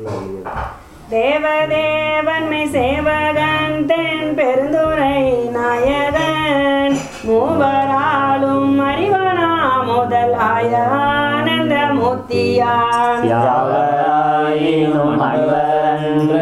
தேவதேவன்மை சேவகன் தென் பெருந்துரை நாயகன் மூவராலும் அறிவனா முதல் ஆய ஆனந்த மூர்த்தியான் யாவராயினும் அன்பரன்று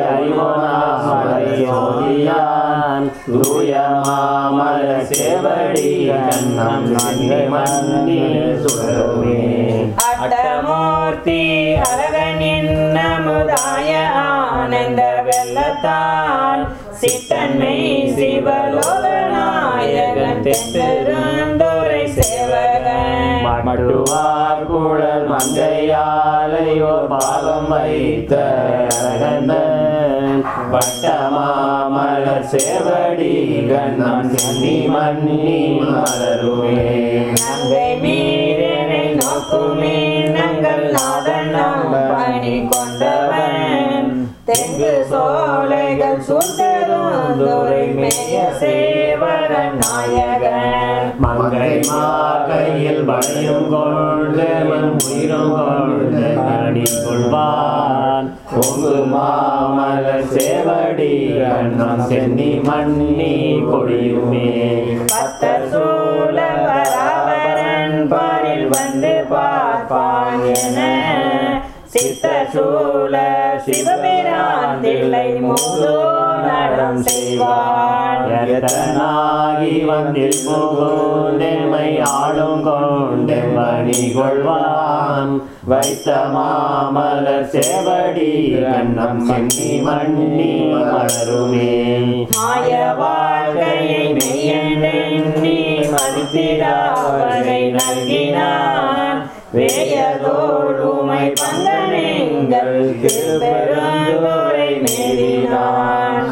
அறிவோனாமலையோதியான் தூய மாமல சேவடி கண்ணம் நன்மை மன்னி சுடருமே அட்டமூர்த்தி அழகனின் நமுதாய ஆனந்த வெள்ளத்தான் சித்தன்மை சிவலோகநாயகன் தென்பெருந்துரை சேவகன் மட்டுவார் குழல் மங்கையாலையோ பாகம் வைத்த அரகந்தன் பட்டமாமலர் சேவடி கண்ணம் சென்னி மன்னி மலருமே நங்கை மீறனை நோக்குமே நங்கள் நாதன் நம் பணி கொண்டவன் தெங்கு சோலைகள் சுந்தருந்துரை மேய சேவகன் நாயகன் மங்கை மார்கையில் பணியும் கொண்டு மன் உயிரும் கொண்டு அடி கொள்வான் பொங்கு மாமலர் சேவடி கண்ணம் சென்னி மன்னி கொடியுமே பத்தர் சூழ பராபரன் பாரில் வந்து பார்ப்பான் என சித்த சூழ சிவபிரான் தில்லை மூதோ நடம் செய்வான் எத்தனாகி வந்தில் புகுந்தெம்மை ஆளும் கொண்டு மணி கொள்வான் வைத்த மாமலர் சேவடி கண்ணம் சென்னி மண்ணி மலருமே மாய வாழ்க்கையை மெய்யெண்ணி மதித்திடாவதை நல்கினான் வேயதோடுமை பந்தனெங்கள் திருப்பெருந்துரை மேறினான்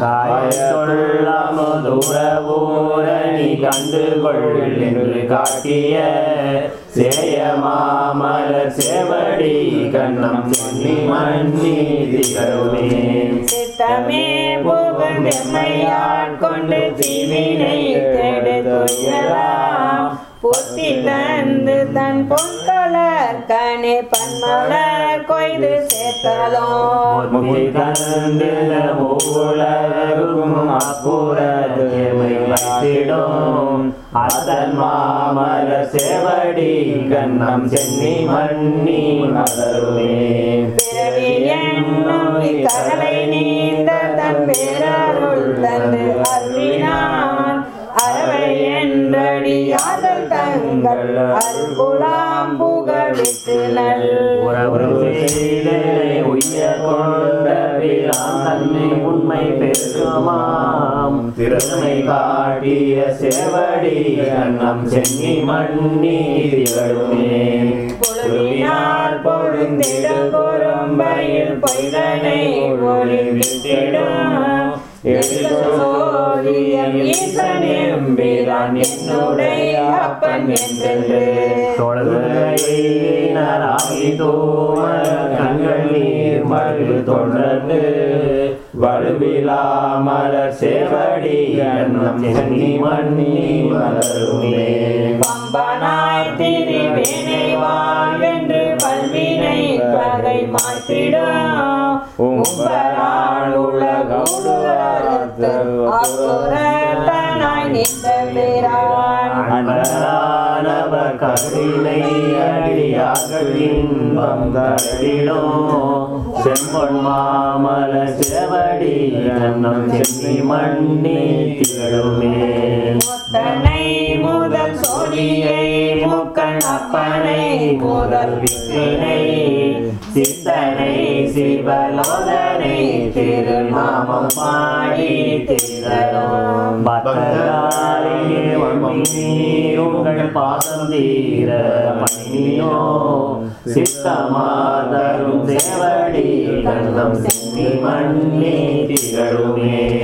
காயத்தொள்ளமுதுறவூரணி கண்டுகொள் என்று காட்டிய சேய மாமலர் சேவடி கண்ணம் சென்னி மண்ணி திகழுமே சித்தமே புகழ்ந்தெம்மையாட் கொண்டு தீவினை கெடுத்துயலாம் புத்தி தந்து தன் பொன்கலர் கனே பன்மலர் கொய்து சேர்த்தலும் முத்தி தந்து மூலகும் அப்புறமை வைத்திடும் அதன் மாமலர் சேவடி கண்ணம் சென்னி மண்ணி மலருமே பிறவி என்னும் இக்கடலை நீந்த தன் பேரருள் தந்து அருளினான் அறவை என்றடியாதல் தங்கள் அருள்குலாம் புகழித்து நல் உறவு செய்தே உய்ய கொண்ட பிரான் தன்னை உண்மை பெருமாம் திறமை காட்டிய சேவடி கண்ணம் சென்னி மண்ணி திகழுமே பொழுதினால் பொழுந்திடு குறும்பையில் பொய்தனை ஒளிவிட்டிடும் சோழியம் ஈசனியம் பிரான் என்னுடைய அப்பன் என்றென்று தொடர்ந்தாகி தூம கண்கள் நீர் மறு தொடர்ந்து வலுவிலா மலர் சேவடி கண்ணம் சென்னி மண்ணி மலருமே பம்பனாய் திரிவேனை வாழ்வென்று பல்வினை பகை மாற்றிடும் உம்பரால் உலகுலகத்து அசுரத்தனாய் நின்ற பிரான் அன்பரானவ கருணை அடியார்கள் இன்பம் தரிடும் செம்பொன் மாமல சேவடி கண்ணம் சென்னி மண்ணி திகழுமே முத்தனை முதல் சோழியை முக்கண் அப்பனை முதல் வித்தினை சித்தனை சிவலோதனை திருநாமம் பாடி திகழும் பக்தராலே உங்கள் பாசம் தீர பணியோ சித்தமாதரும் சேவடி கண்ணம் சென்னி மண்ணி திகழுமே